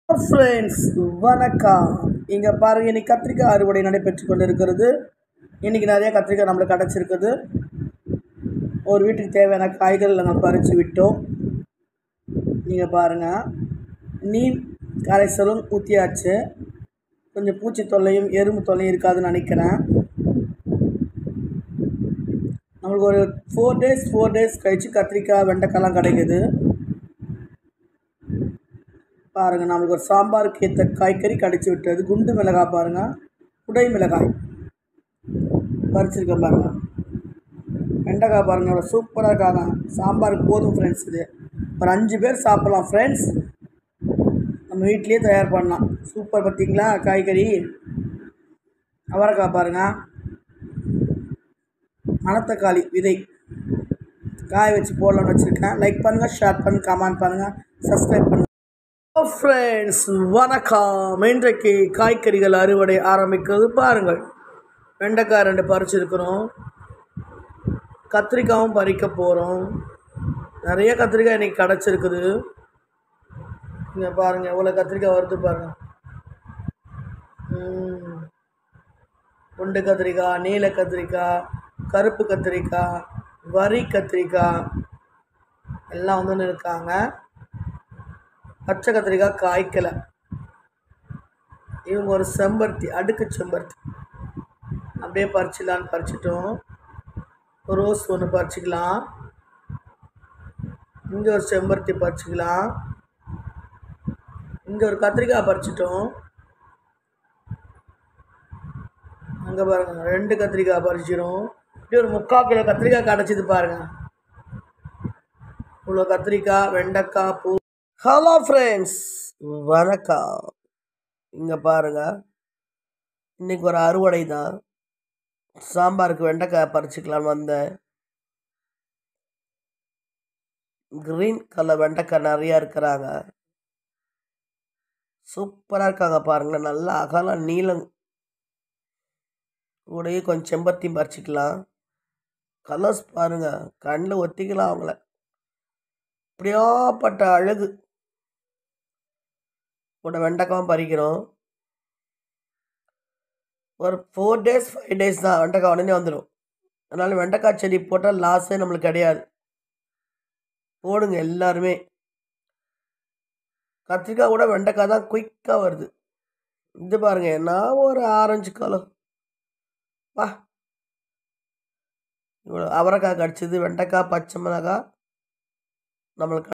Friends வணக்கம் இங்கே பாருங்கள் இன்னைக்கு கத்திரிக்காய் அறுவடை நடைபெற்று கொண்டு இருக்கிறது இன்றைக்கி நிறைய கத்திரிக்காய் நம்மளுக்கு கிடச்சிருக்குது ஒரு வீட்டுக்கு தேவையான காய்கள் நாங்கள் பறித்து விட்டோம் நீங்கள் பாருங்கள் நீம் கரைசலும் ஊற்றியாச்சு கொஞ்சம் பூச்சி தொல்லையும் எறும்பு தொல்லையும் இருக்காதுன்னு நினைக்கிறேன் நம்மளுக்கு ஒரு ஃபோர் டேஸ் ஃபோர் டேஸ் கழித்து கத்திரிக்காய் வெண்டைக்காய்லாம் கிடைக்குது பாருங்கள் நம்மளுக்கு ஒரு சாம்பாருக்கு ஏற்ற காய்கறி கடிச்சு விட்டது குண்டு மிளகாய் பாருங்கள் குடை மிளகாய் பறிச்சிருக்கேன் பாருங்கள் வெண்டைக்காய் பாருங்கள் எவ்வளோ சூப்பராக இருக்காங்க சாம்பாருக்கு போதும் ஃப்ரெண்ட்ஸ் இது ஒரு அஞ்சு பேர் சாப்பிட்லாம் ஃப்ரெண்ட்ஸ் நம்ம வீட்லேயே தயார் பண்ணலாம் சூப்பர் பார்த்தீங்களா காய்கறி அவரைக்காய் பாருங்கள் மணத்தக்காளி விதை காய வச்சு போடலான்னு வச்சுருக்கேன் லைக் பண்ணுங்கள் ஷேர் பண்ணுங்கள் கமெண்ட் பண்ணுங்கள் சப்ஸ்கிரைப் பண்ணுங்கள் ஃப்ரெண்ட்ஸ் வணக்கம் இன்றைக்கு காய்கறிகள் அறுவடை ஆரம்பிக்கிறது பாருங்கள் வெண்டைக்காய் ரெண்டு பறிச்சிருக்கிறோம் கத்திரிக்காயும் பறிக்க போகிறோம் நிறைய கத்திரிக்காய் இன்றைக்கி கிடச்சிருக்குது இங்கே பாருங்கள் எவ்வளோ கத்திரிக்காய் வருது பாருங்கள் ம். குண்டு கத்திரிக்காய் நீல கத்திரிக்காய் கருப்பு கத்திரிக்காய் வரி கத்திரிக்காய் எல்லாம் வந்து இருக்காங்க பச்சை கத்திரிக்காய் காய்க்கலை இவங்க ஒரு செம்பருத்தி அடுக்கு செம்பருத்தி அப்படியே பறிச்சிடலான்னு பறிச்சிட்டோம் ரோஸ் ஒன்று பறிச்சிக்கலாம் இங்கே ஒரு செம்பருத்தி பறிச்சிக்கலாம் இங்கே ஒரு கத்திரிக்காய் பறிச்சிட்டோம் அங்கே பாருங்க ரெண்டு கத்திரிக்காய் பறிச்சிடும் இப்படி ஒரு முக்கால் கிலோ கத்திரிக்காய் கிடச்சிது பாருங்க இவ்வளோ கத்திரிக்காய் வெண்டைக்காய் பூ ஹலோ ஃப்ரெண்ட்ஸ் வணக்கம் இங்கே பாருங்க இன்னைக்கு ஒரு அறுவடை தான் சாம்பாருக்கு வெண்டைக்காய் பறிச்சுக்கலான்னு வந்தேன் க்ரீன் கலர் வெண்டைக்காய் நிறையா இருக்கிறாங்க சூப்பராக இருக்காங்க பாருங்களேன் நல்லா அகலம் நீளம் கூடயே கொஞ்சம் செம்பருத்தியும் பறிச்சிக்கலாம் கலர்ஸ் பாருங்கள் கண்ணில் ஒத்திக்கலாம் அவங்கள இப்படியாப்பட்ட அழகு கூட வெண்டைக்காயும் பறிக்கிறோம் ஒரு ஃபோர் டேஸ் ஃபைவ் டேஸ் தான் வெண்டைக்காய் உடனே வந்துடும் அதனால் வெண்டைக்காய் செடி போட்டால் லாஸே நம்மளுக்கு கிடையாது போடுங்க எல்லாருமே கத்திரிக்காய் கூட வெண்டைக்காய் தான் குயிக்காக வருது இது பாருங்க நான் ஒரு ஆரஞ்சு கலர் வா இவ்வளோ அவரைக்காய் கடிச்சது வெண்டைக்காய் பச்சை மிளகாய் நம்மளுக்கு